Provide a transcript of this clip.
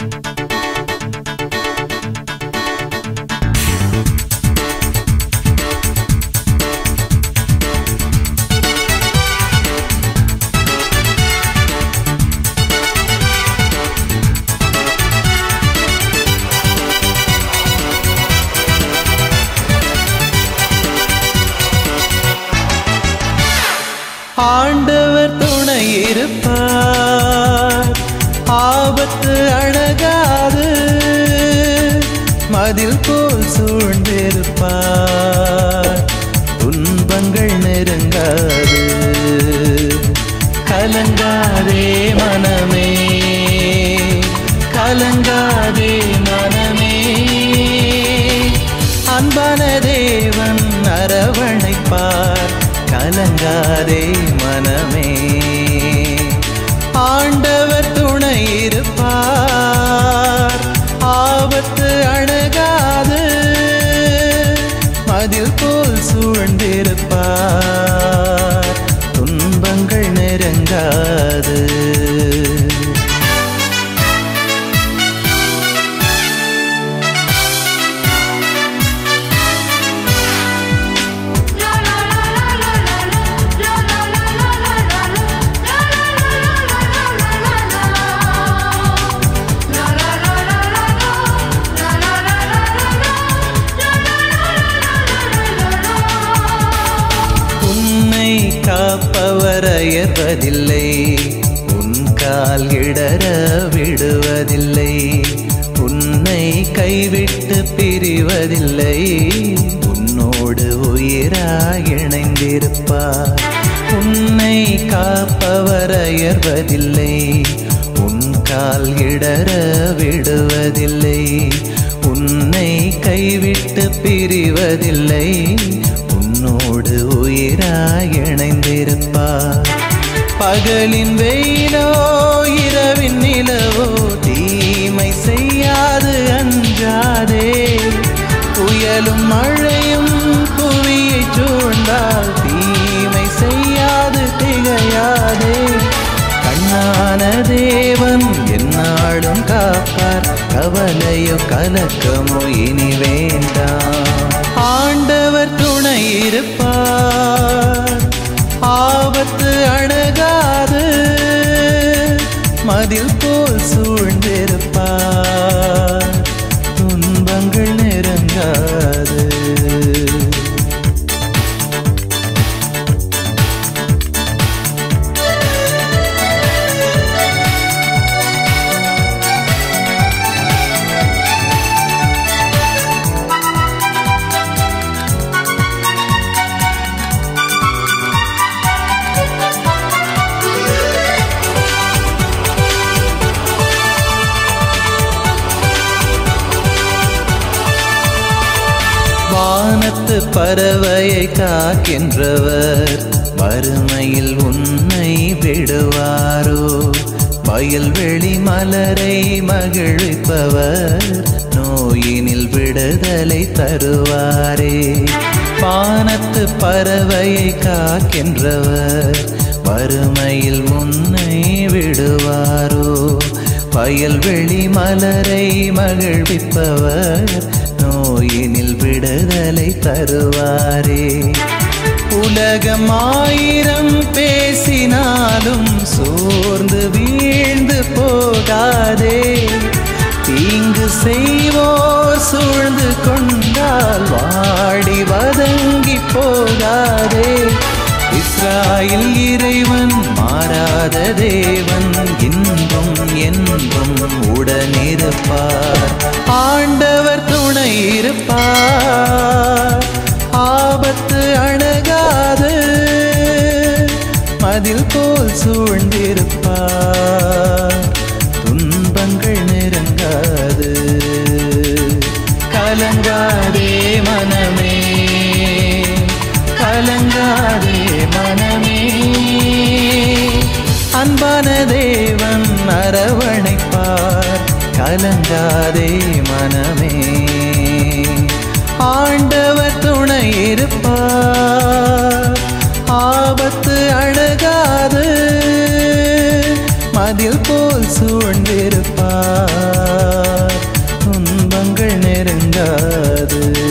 ஆண்டவர் துணை இருப்பார் ஆபத்து அழகாது மதில் போல் சூழ்ந்திருப்பார் துன்பங்கள் நெருங்காது கலங்காதே மனமே கலங்காதே மனமே அன்பான தேவன் அரவணைப்பார் கலங்காதே மனமே ஆண்டவர் துணை இருப்பார் ஆபத்து அணுகாது மதில் போல் சூழ்ந்திருப்பார் துன்பங்கள் நெருங்காது உன்னை காப்பவர் அயர்வதில்லை உன் கால் இடர விடுவதில்லை உன்னை கைவிட்டு பிரிவதில்லை உன்னோடு உயிராய் இணைந்திருப்பார் உன்னை காப்பவர் அயர்வதில்லை உன் கால் இடர விடுவதில்லை உன்னை கைவிட்டு பிரிவதில்லை உன்னோடு உயிராய் இணைந்திருப்பார் பகலின் வெயிலோ இரவின் நிலவோ தீமை செய்யாது அஞ்சாதே புயலும் மழையும் புவியை சூழ்ந்தால் தீமை செய்யாது திகையாதே கண்ணான தேவன் என்னாலும் காப்பார் கவலையோ கலக்கமோ இனி வேண்டாம் ஆண்டவர் துணை இருப்பார் ஆபத்து அணுகாது மதில் போல் சூழ்ந்திருப்பார் துன்பங்கள் நெருங்காது வானத்து பறவையை காக்கின்றவர் வறுமையில் உன்னை விடுவாரோ வயல்வெளி மலரை மகிழ்விப்பவர் நோயினில் விடுதலை தருவாரே வானத்து பறவையை காக்கின்றவர் வறுமையில் உன்னை விடுவாரோ வயல்வெளி மலரை மகிழ்விப்பவர் நோயினில் விடுதலை தருவாரே உலகம் ஆயிரம் பேசினாலும் சோர்ந்து வீழ்ந்து போகாதே தீங்கு செய்வோர் சூழ்ந்து கொண்டால் வாடி வதங்கி போகாதே இஸ்ராயில் இறைவன் மாறாத தேவன் இன்பம் என்பும் உடனிருப்பார் ஆண்டவர் துணை இருப்பார் ஆபத்து அணுகாது மதில் போல் சூழ்ந்திருப்பார் துன்பங்கள் நெருங்காது கலங்காதே மனமே கலங்காதே மனமே அன்பான தேவன் அரவணைப்பார் கலங்காதே மனமே ஆண்டவர் துணை இருப்பார் ஆபத்து அணுகாது மதில் போல் சூழ்ந்திருப்பார் நீங்காது